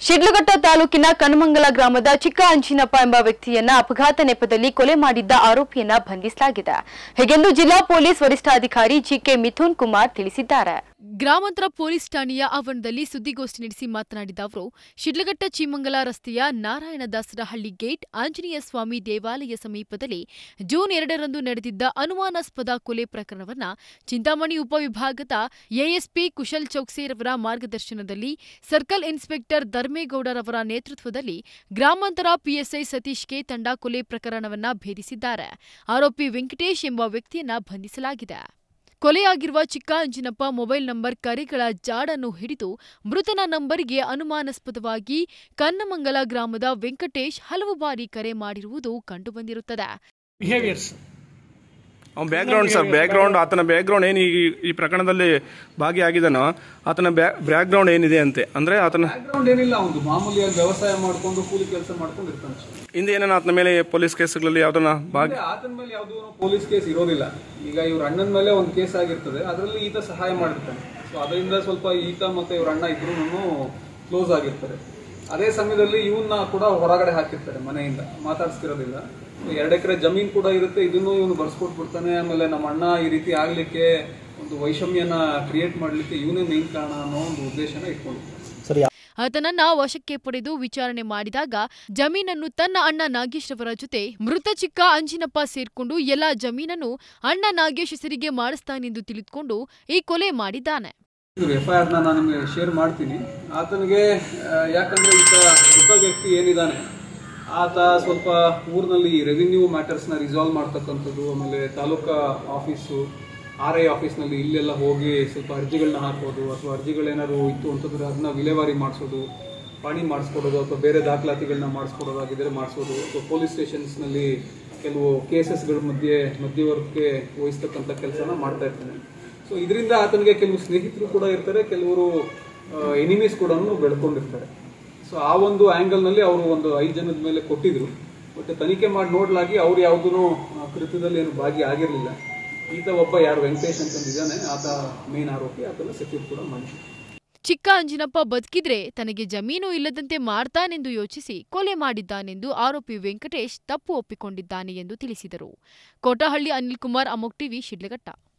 ಶಿಡ್ಲಘಟ್ಟ ತಾಲೂಕಿನ ಕನಮಂಗಲ ಗ್ರಾಮದ ಚಿಕ್ಕ ಅಂಜಿನಪ್ಪ ಎಂಬ ವ್ಯಕ್ತಿಯನ್ನ ಅಪಘಾತ ನೆಪದಲ್ಲಿ ಕೊಲೆ ಮಾಡಿದ್ದ ಆರೋಪಿಯನ್ನ ಬಂಧಿಸಲಾಗಿದೆ ಹೀಗೆಂದು ಜಿಲ್ಲಾ ಪೊಲೀಸ್ ವರಿಷ್ಠಾಧಿಕಾರಿ ಜಿಕೆ ಮಿಥುನ್ ಕುಮಾರ್ ತಿಳಿಸಿದ್ದಾರೆ ಗ್ರಾಮಾಂತರ ಪೊಲೀಸ್ ಠಾಣೆಯ ಆವರಣದಲ್ಲಿ ಸುದ್ದಿಗೋಷ್ಠಿ ನಡೆಸಿ ಮಾತನಾಡಿದ ಅವರು ಶಿಡ್ಲಘಟ್ಟ ಚೀಮಂಗಲ ರಸ್ತೆಯ ನಾರಾಯಣದಾಸರಹಳ್ಳಿ ಗೇಟ್ ಆಂಜನೇಯ ಸ್ವಾಮಿ ದೇವಾಲಯ ಸಮೀಪದಲ್ಲಿ ಜೂನ್ ಎರಡರಂದು ನಡೆದಿದ್ದ ಅನುಮಾನಾಸ್ಪದ ಕೊಲೆ ಪ್ರಕರಣವನ್ನ ಚಿಂತಾಮಣಿ ಉಪವಿಭಾಗದ ಎಎಸ್ಪಿ ಕುಶಲ್ ಚೌಕ್ಸೇರವರ ಮಾರ್ಗದರ್ಶನದಲ್ಲಿ ಸರ್ಕಲ್ ಇನ್ಸ್ಪೆಕ್ಟರ್ ಧರ್ಮೇಗೌಡರವರ ನೇತೃತ್ವದಲ್ಲಿ ಗ್ರಾಮಾಂತರ ಪಿಎಸ್ಐ ಸತೀಶ್ಗೆ ತಂಡ ಕೊಲೆ ಪ್ರಕರಣವನ್ನ ಭೇದಿಸಿದ್ದಾರೆ ಆರೋಪಿ ವೆಂಕಟೇಶ್ ಎಂಬ ವ್ಯಕ್ತಿಯನ್ನ ಬಂಧಿಸಲಾಗಿದೆ ಕೊಲೆಯಾಗಿರುವ ಚಿಕ್ಕ ಅಂಜಿನಪ್ಪ ಮೊಬೈಲ್ ನಂಬರ್ ಕರೆಗಳ ಜಾಡನ್ನು ಹಿಡಿದು ಮೃತನ ನಂಬರ್ಗೆ ಅನುಮಾನಾಸ್ಪದವಾಗಿ ಕನ್ನಮಂಗಲ ಗ್ರಾಮದ ವೆಂಕಟೇಶ್ ಹಲವು ಬಾರಿ ಕರೆ ಮಾಡಿರುವುದು ಕಂಡುಬಂದಿರುತ್ತದೆ ಬಿಹೇವಿಯರ್ಸ್ ಅವ್ನ ಬ್ಯಾಕ್ಗ್ರೌಂಡ್ ಸರ್ ಬ್ಯಾಕ್ಗ್ರೌಂಡ್ ಆತನ ಬ್ಯಾಕ್ಗ್ರೌಂಡ್ ಏನು ಈ ಈ ಪ್ರಕರಣದಲ್ಲಿ ಭಾಗಿಯಾಗಿದ್ದಾನೋ ಆತನ ಬ್ಯಾಕ್ಗ್ರೌಂಡ್ ಏನಿದೆ ಅಂತೆ ಅಂದ್ರೆ ಆತನ ಬ್ಯಾಕ್ಗ್ರೌಂಡ್ ಏನಿಲ್ಲ ಒಂದು ಮಾಮೂಲಿಯಾಗಿ ವ್ಯವಸಾಯ ಮಾಡ್ಕೊಂಡು ಕೂಲಿ ಕೆಲಸ ಮಾಡ್ಕೊಂಡು ಇರ್ತಾನೆ ಅಷ್ಟೇ. ಹಿಂದೆ ಏನೇನು ಆತನ ಮೇಲೆ ಪೊಲೀಸ್ ಕೇಸ್ಗಳಲ್ಲಿ ಯಾವ್ದನ್ನ ಭಾಗಿ ಅಂದ್ರೆ ಆತನ ಮೇಲೆ ಯಾವುದೂ ಪೊಲೀಸ್ ಕೇಸ್ ಇರೋದಿಲ್ಲ ಈಗ ಇವ್ರ ಅಣ್ಣನ ಮೇಲೆ ಒಂದು ಕೇಸ್ ಆಗಿರ್ತದೆ ಅದರಲ್ಲಿ ಈತ ಸಹಾಯ ಮಾಡಿರ್ತಾನೆ ಸೊ ಅದರಿಂದ ಸ್ವಲ್ಪ ಈತ ಮತ್ತೆ ಇವ್ರ ಅಣ್ಣ ಇಬ್ರು ಕ್ಲೋಸ್ ಆಗಿರ್ತಾರೆ ಅದೇ ಸಮಯದಲ್ಲಿ ಇವನ್ನ ಕೂಡ ಹೊರಗಡೆ ಹಾಕಿರ್ತಾರೆ ಮನೆಯಿಂದ ಮಾತಾಡ್ಸ್ತಿರೋದಿಲ್ಲ ಎರಡು ಎಕರೆ ಜಮೀನ್ ಕೂಡ ಇರುತ್ತೆ ಇದನ್ನು ಇವನು ಬರ್ಸ್ಕೊಟ್ಬಿಡ್ತಾನೆ ಆಮೇಲೆ ನಮ್ಮ ಅಣ್ಣ ಈ ರೀತಿ ಆಗ್ಲಿಕ್ಕೆ ಒಂದು ವೈಷಮ್ಯನ ಕ್ರಿಯೇಟ್ ಮಾಡ್ಲಿಕ್ಕೆ ಇವನೇ ಮೇನ್ ಕಾರಣ ಅನ್ನೋ ಒಂದು ಉದ್ದೇಶನ ಇಟ್ಕೊಂಡಿರ್ತಾನೆ ಆತನನ್ನ ವಶಕ್ಕೆ ಪಡೆದು ವಿಚಾರಣೆ ಮಾಡಿದಾಗ ಜಮೀನನ್ನು ತನ್ನ ಅಣ್ಣ ನಾಗೇಶ್ ರವರ ಜೊತೆ ಮೃತ ಚಿಕ್ಕ ಅಂಜಿನಪ್ಪ ಸೇರ್ಕೊಂಡು ಎಲ್ಲಾ ಜಮೀನನ್ನು ಅಣ್ಣ ನಾಗೇಶ್ ಹೆಸರಿಗೆ ಮಾಡಿಸ್ತಾನೆಂದು ತಿಳಿದುಕೊಂಡು ಈ ಕೊಲೆ ಮಾಡಿದ್ದಾನೆ ಇದು ಎಫ್ ಐ ಆರ್ನ ನಾನು ನಿಮಗೆ ಶೇರ್ ಮಾಡ್ತೀನಿ ಆತನಿಗೆ ಆ, ಯಾಕಂದ್ರೆ ಈತ ಮೃತ ವ್ಯಕ್ತಿ ಏನಿದ್ದಾನೆ ಆತ ಸ್ವಲ್ಪ ಊರಿನಲ್ಲಿ ರೆವಿನ್ಯೂ ಮ್ಯಾಟರ್ಸ್ನ ರಿಸಾಲ್ವ್ ಮಾಡ್ತಕ್ಕಂಥದ್ದು ಆಮೇಲೆ ತಾಲೂಕಾ ಆಫೀಸು ಆರ್ ಐ ಆಫೀಸ್ನಲ್ಲಿ ಇಲ್ಲೆಲ್ಲ ಹೋಗಿ ಸ್ವಲ್ಪ ಅರ್ಜಿಗಳನ್ನ ಹಾಕೋದು ಅಥವಾ ಅರ್ಜಿಗಳೇನಾದ್ರು ಇತ್ತು ಅಂತಂದ್ರೆ ಅದನ್ನ ವಿಲೇವಾರಿ ಮಾಡಿಸೋದು ಪಾಣಿ ಮಾಡಿಸ್ಕೊಡೋದು ಅಥವಾ ಬೇರೆ ದಾಖಲಾತಿಗಳನ್ನ ಮಾಡಿಸ್ಕೊಡೋದಾಗಿದ್ದರೆ ಮಾಡಿಸೋದು ಅಥವಾ ಪೊಲೀಸ್ ಸ್ಟೇಷನ್ಸ್ನಲ್ಲಿ ಕೆಲವು ಕೇಸಸ್ಗಳ ಮಧ್ಯೆ ಮಧ್ಯವರ್ಗಕ್ಕೆ ವಹಿಸ್ತಕ್ಕಂಥ ಕೆಲಸನ ಮಾಡ್ತಾ ಇರ್ತಾನೆ ಸೊ ಇದರಿಂದ ಆತನಿಗೆ ಕೆಲವು ಸ್ನೇಹಿತರು ಕೂಡ ಇರ್ತಾರೆ ಕೆಲವರು ಎನಿಮೀಸ್ ಕೂಡ ಬೆಳ್ಕೊಂಡಿರ್ತಾರೆ ಸೊ ಆ ಒಂದು ಆ್ಯಂಗಲ್ನಲ್ಲಿ ಅವರು ಒಂದು ಐದು ಜನದ ಮೇಲೆ ಕೊಟ್ಟಿದ್ರು ಬಟ್ ತನಿಖೆ ಮಾಡಿ ನೋಡ್ಲಾಗಿ ಅವ್ರು ಯಾವುದೂ ಕೃತ್ಯದಲ್ಲಿ ಏನು ಭಾಗಿ ಆಗಿರಲಿಲ್ಲ ಈತ ಒಬ್ಬ ಯಾರು ವೆಂಕಟೇಶ್ ಅಂತಂದಿದ್ದಾನೆ ಆತ ಮೇನ್ ಆರೋಪಿ ಆತನ ಸೆಕ್ಯೂರ್ ಕೂಡ ಮಾಡಿದ್ರು ಚಿಕ್ಕ ಅಂಜಿನಪ್ಪ ಬದುಕಿದ್ರೆ ತನಗೆ ಜಮೀನು ಇಲ್ಲದಂತೆ ಮಾಡ್ತಾನೆಂದು ಯೋಚಿಸಿ ಕೊಲೆ ಮಾಡಿದ್ದಾನೆಂದು ಆರೋಪಿ ವೆಂಕಟೇಶ್ ತಪ್ಪು ಒಪ್ಪಿಕೊಂಡಿದ್ದಾನೆ ಎಂದು ತಿಳಿಸಿದರು ಕೋಟಹಳ್ಳಿ ಅನಿಲ್ ಕುಮಾರ್ ಅಮೋಕ್ ಟಿವಿ ಶಿಡ್ಲಘಟ್ಟ